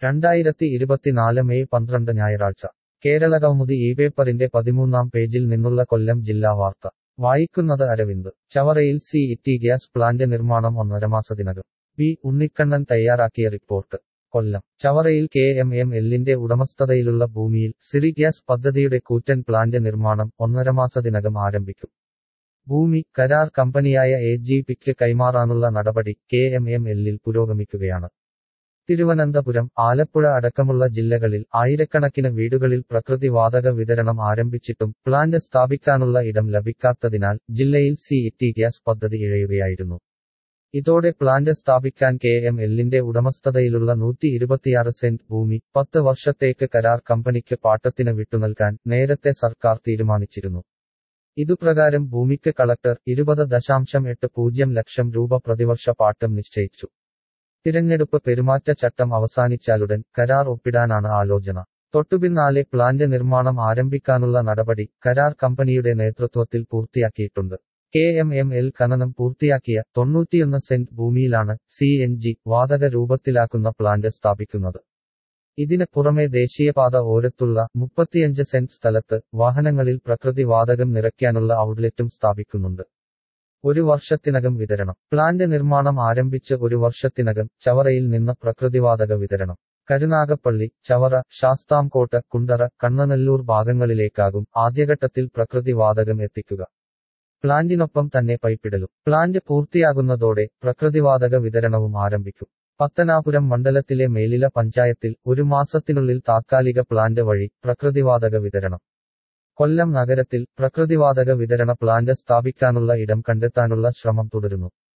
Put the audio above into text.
രണ്ടായിരത്തി ഇരുപത്തിനാല് മെയ് പന്ത്രണ്ട് ഞായറാഴ്ച കേരളകൗമുദി ഈ പേപ്പറിന്റെ പതിമൂന്നാം പേജിൽ നിന്നുള്ള കൊല്ലം ജില്ലാ വാർത്ത വായിക്കുന്നത് അരവിന്ദ് ചവറയിൽ സി ഇറ്റി ഗ്യാസ് പ്ലാന്റ് നിർമ്മാണം ഒന്നര മാസത്തിനകം ബി ഉണ്ണിക്കണ്ണൻ തയ്യാറാക്കിയ റിപ്പോർട്ട് കൊല്ലം ചവറയിൽ കെ എം എം എല്ലിന്റെ ഉടമസ്ഥതയിലുള്ള ഭൂമിയിൽ സിറി ഗ്യാസ് പദ്ധതിയുടെ കൂറ്റൻ പ്ലാന്റ് നിർമ്മാണം ഒന്നര മാസത്തിനകം ആരംഭിക്കും ഭൂമി കരാർ കമ്പനിയായ എ ജി പിക്ക് കൈമാറാനുള്ള നടപടി കെ എം എം എല്ലിൽ പുരോഗമിക്കുകയാണ് തിരുവനന്തപുരം ആലപ്പുഴ അടക്കമുള്ള ജില്ലകളിൽ ആയിരക്കണക്കിന് വീടുകളിൽ പ്രകൃതി വാതക വിതരണം ആരംഭിച്ചിട്ടും പ്ലാന്റ് സ്ഥാപിക്കാനുള്ള ഇടം ലഭിക്കാത്തതിനാൽ ജില്ലയിൽ സി ഇറ്റി ഗ്യാസ് പദ്ധതി ഇഴയുകയായിരുന്നു ഇതോടെ പ്ലാന്റ് സ്ഥാപിക്കാൻ കെ എം എല്ലിന്റെ ഉടമസ്ഥതയിലുള്ള നൂറ്റി ഇരുപത്തിയാറ് സെന്റ് ഭൂമി പത്ത് വർഷത്തേക്ക് കരാർ കമ്പനിക്ക് പാട്ടത്തിന് വിട്ടുനൽകാൻ നേരത്തെ സർക്കാർ തീരുമാനിച്ചിരുന്നു ഇതുപ്രകാരം ഭൂമിക്ക് കളക്ടർ ഇരുപത് ദശാംശം എട്ട് പൂജ്യം ലക്ഷം രൂപ പ്രതിവർഷ പാട്ടം നിശ്ചയിച്ചു തിരഞ്ഞെടുപ്പ് പെരുമാറ്റച്ചട്ടം അവസാനിച്ചാലുടൻ കരാർ ഒപ്പിടാനാണ് ആലോചന തൊട്ടുപിന്നാലെ പ്ലാന്റ് നിർമ്മാണം ആരംഭിക്കാനുള്ള നടപടി കരാർ കമ്പനിയുടെ നേതൃത്വത്തിൽ പൂർത്തിയാക്കിയിട്ടുണ്ട് കെ എം എം എൽ ഖനനം പൂർത്തിയാക്കിയ തൊണ്ണൂറ്റിയൊന്ന് സെന്റ് ഭൂമിയിലാണ് സി എൻ ജി വാതക രൂപത്തിലാക്കുന്ന പ്ലാന്റ് സ്ഥാപിക്കുന്നത് ഇതിന് പുറമെ ദേശീയപാത ഓരത്തുള്ള മുപ്പത്തിയഞ്ച് സെന്റ് സ്ഥലത്ത് വാഹനങ്ങളിൽ പ്രകൃതി വാതകം നിറയ്ക്കാനുള്ള ഔട്ട്ലെറ്റും സ്ഥാപിക്കുന്നുണ്ട് ഒരു വർഷത്തിനകം വിതരണം പ്ലാന്റ് നിർമ്മാണം ആരംഭിച്ച് ഒരു വർഷത്തിനകം ചവറയിൽ നിന്ന് പ്രകൃതിവാതക വിതരണം കരുനാഗപ്പള്ളി ചവറ ശാസ്താംകോട്ട് കുണ്ടറ കണ്ണനല്ലൂർ ഭാഗങ്ങളിലേക്കാകും ആദ്യഘട്ടത്തിൽ പ്രകൃതിവാതകം എത്തിക്കുക പ്ലാന്റിനൊപ്പം തന്നെ പൈപ്പിടലും പ്ലാന്റ് പൂർത്തിയാകുന്നതോടെ പ്രകൃതിവാതക വിതരണവും ആരംഭിക്കും പത്തനാപുരം മണ്ഡലത്തിലെ മേലില പഞ്ചായത്തിൽ ഒരു മാസത്തിനുള്ളിൽ താത്കാലിക പ്ലാന്റ് വഴി പ്രകൃതിവാതക വിതരണം കൊല്ലം നഗരത്തിൽ പ്രകൃതിവാതക വിതരണ പ്ലാന്റ് സ്ഥാപിക്കാനുള്ള ഇടം കണ്ടെത്താനുള്ള ശ്രമം തുടരുന്നു